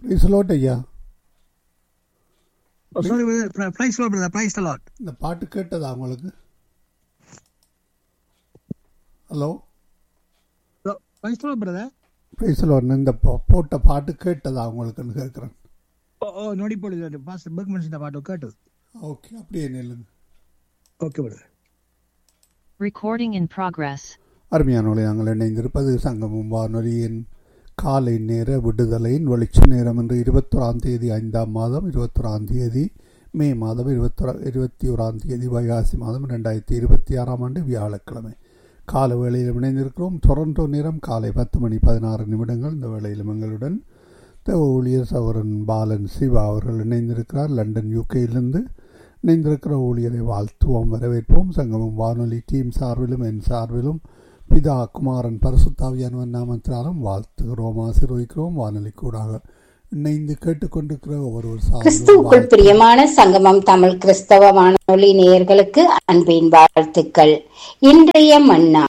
பிரைஸ்லோட் ஐயா சாரி பிரைஸ் பிரதர் பிரைஸ் லாட் இந்த பாட்டு கேட்டதா உங்களுக்கு ஹலோ பிரைஸ் லாட் பிரதர் பிரைஸ்லோட் இந்த போ- போட்ட பாட்டு கேட்டதா உங்களுக்குன்னு கேட்குறேன் ஓ ஓ நொடி பொழுது பாஸ்டர் பெர்க்மன்ஸ் இந்த பாட்டு கேட்டது ஓகே அப்படியே நில்லுங்க okay brother Recording in progress. அருமையானவளை நாங்கள் இணைந்திருப்பது சங்கமும் வானொலியின் காலை நேர விடுதலையின் வெளிச்ச நேரம் என்று இருபத்தொராம் தேதி ஐந்தாம் மாதம் இருபத்தொராம் தேதி மே மாதம் இருபத்தொரா இருபத்தி ஓராம் தேதி வைகாசி மாதம் ரெண்டாயிரத்தி இருபத்தி ஆறாம் ஆண்டு வியாழக்கிழமை கால வேளையில் இணைந்திருக்கிறோம் டொரண்டோ நேரம் காலை பத்து மணி பதினாறு நிமிடங்கள் இந்த வேளையிலும் எங்களுடன் தேவ ஊழியர் சவரன் பாலன் சிவா அவர்கள் இணைந்திருக்கிறார் லண்டன் யூகேயிலிருந்து இணைந்திருக்கிற ஊழியரை வாழ்த்துவோம் வரவேற்போம் சங்கமம் வானொலி டீம் சார்பிலும் என் சார்பிலும் பிதா குமாரன் பரிசுத்தாவியானவன் நாமத்தினாலும் வாழ்த்துகிறோம் ஆசீர்வதிக்கிறோம் வானொலி கூடாக இணைந்து கேட்டுக்கொண்டிருக்கிற ஒவ்வொரு சார்பிலும் கிறிஸ்துவுக்குள் வாழ்த்து- பிரியமான சங்கமம் தமிழ் கிறிஸ்தவ வானொலி நேயர்களுக்கு அன்பின் வாழ்த்துக்கள் இன்றைய மன்னா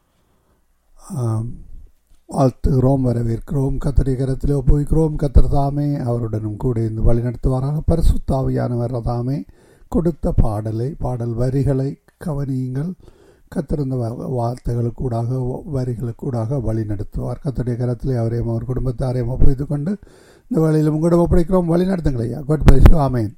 ஆம். வாழ்த்துகிறோம் வரவேற்கிறோம் கத்தரை கரத்திலே ஒப்புவிக்கிறோம் கத்தர் தாமே அவருடனும் கூட இருந்து வழிநடத்துவாராக பரிசுத்தாவியானவர் தாமே கொடுத்த பாடலை பாடல் வரிகளை கவனியுங்கள் கத்திருந்த வார்த்தைகளுக்கூடாக வரிகளுக்கூடாக வழி நடத்துவார் கத்தருடைய கரத்திலே அவரையும் அவர் குடும்பத்தாரையும் ஒப்புவித்துக் கொண்டு இந்த வேளையிலும் உங்களிடம் ஒப்படைக்கிறோம் வழி நடத்துங்கள் ஐயா God bless you. Amen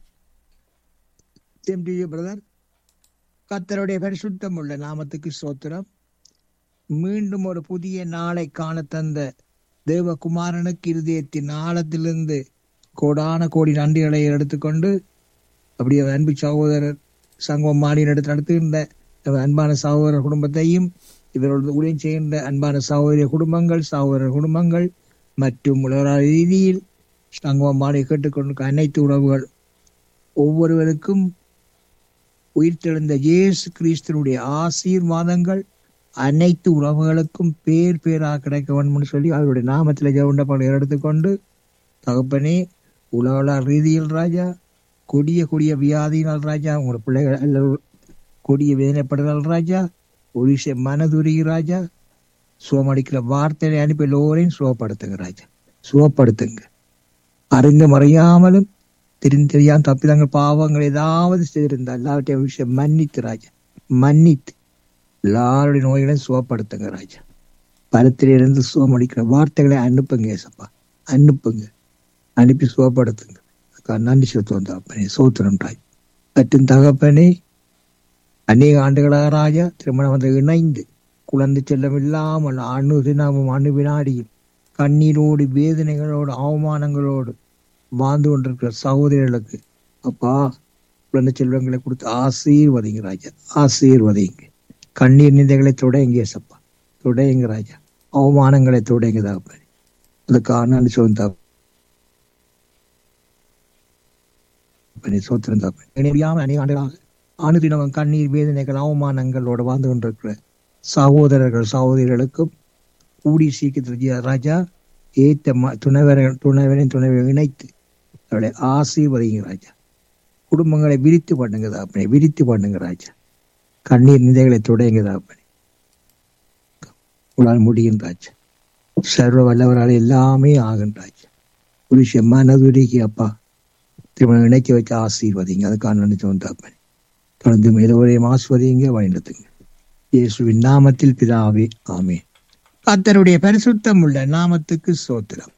same to you brother கர்த்தருடைய பரிசுத்தம் உள்ள நாமத்துக்கு ஸ்தோத்திரம் மீண்டும் ஒரு புதிய நாளை காண தந்த தேவகுமாரனுக்கு இருதயத்தின் ஆழத்திலிருந்து கோடான கோடி நன்றிகளை எடுத்துக்கொண்டு அப்படியே அன்பு சகோதரர் சங்கம் மாடியின் எடுத்து நடத்துகின்ற அவர் அன்பான சகோதரர் குடும்பத்தையும் இவர்களோடு ஊழியம் செய்கின்ற அன்பான சகோதரிய குடும்பங்கள் சகோதரர் குடும்பங்கள் மற்றும் உலக ரீதியில் சங்கம் மாடி கேட்டுக்கொண்டிருக்க அனைத்து உறவுகள் ஒவ்வொருவருக்கும் உயிர்த்தெழுந்த இயேசு கிறிஸ்தனுடைய ஆசீர்வாதங்கள் அனைத்து உறவுகளுக்கும் பேர் பேராக கிடைக்க வேண்டும்னு சொல்லி அவருடைய நாமத்தில் ஜவுண்டப்பாடு எடுத்துக்கொண்டு தகப்பனே உலக ரீதியில் ராஜா கொடிய கொடிய வியாதியினால் ராஜா உங்களோட பிள்ளைகள் எல்லாரும் கொடிய வேதனைப்படுதல் ராஜா ஒரு விஷயம் மனதுருகி ராஜா சுகமடிக்கிற வார்த்தையை அனுப்பி எல்லோரையும் சுகப்படுத்துங்க ராஜா சுகப்படுத்துங்க அறிந்தும் அறியாமலும் தெரிந்து தெரியாம தப்பிதங்கள் பாவங்கள் ஏதாவது செய்திருந்தால் எல்லாவற்றையும் விஷயம் மன்னித்து ராஜா மன்னித்து எல்லாருடைய நோய்களையும் சுகப்படுத்துங்க ராஜா பலத்திலிருந்து சுகமடிக்கிற வார்த்தைகளை அனுப்புங்க ஏசப்பா அனுப்புங்க அனுப்பி சுகப்படுத்துங்க அதுக்காக நன்றி செலுத்துவோம் தகப்பனே சோத்திரம் ராஜ் மற்றும் தகப்பனே அநேக ஆண்டுகளாக ராஜா திருமணம் வந்து இணைந்து குழந்தை செல்லம் இல்லாமல் அணு தினமும் அணு வினாடியும் கண்ணீரோடு வேதனைகளோடு அவமானங்களோடு வாழ்ந்து கொண்டிருக்கிற சகோதரர்களுக்கு அப்பா குழந்தை செல்வங்களை கொடுத்து ஆசீர்வதிங்க ராஜா ஆசீர்வதிங்க கண்ணீர் நிந்தைகளை தொடைங்க சப்பா தொடைங்க ராஜா அவமானங்களை தொடைங்க தகப்பனே அதுக்காக நான் சொல்ல தகப்பனே சோத்திரம் தகப்பனே முடியாமல் அநேக ஆண்டுகளாக அனுதினமும் கண்ணீர் வேதனைகள் அவமானங்களோடு வாழ்ந்து கொண்டிருக்கிற சகோதரர்கள் சகோதரிகளுக்கும் கூடி சீக்கிரத்தில் ராஜா ஏத்த ம- துணைவரை துணைவரின் துணைவை இணைத்து அவளை ஆசீர்வதிங்க ராஜா குடும்பங்களை விரித்து பண்ணுங்க தாப்பனே விரித்து பண்ணுங்க ராஜா கண்ணீர் நிதைகளை துடைங்க தாப்பனே உங்களால் முடியும் ராஜா சர்வ வல்லவரால் எல்லாமே ஆகும் ராஜா ஒரு விஷயம் மனதுருகி அப்பா திருமணம் இணைக்க வச்சு ஆசீர்வதிங்க அதுக்கான நினைச்சோம் தாப்பனே தொடர்ந்து மேலவரையும் ஆஸ்வதிங்க வழிநடத்துங்க இயேசுவின் நாமத்தில் பிதாவே ஆமென் கர்த்தருடைய பரிசுத்தம் உள்ள நாமத்துக்கு சோத்திரம்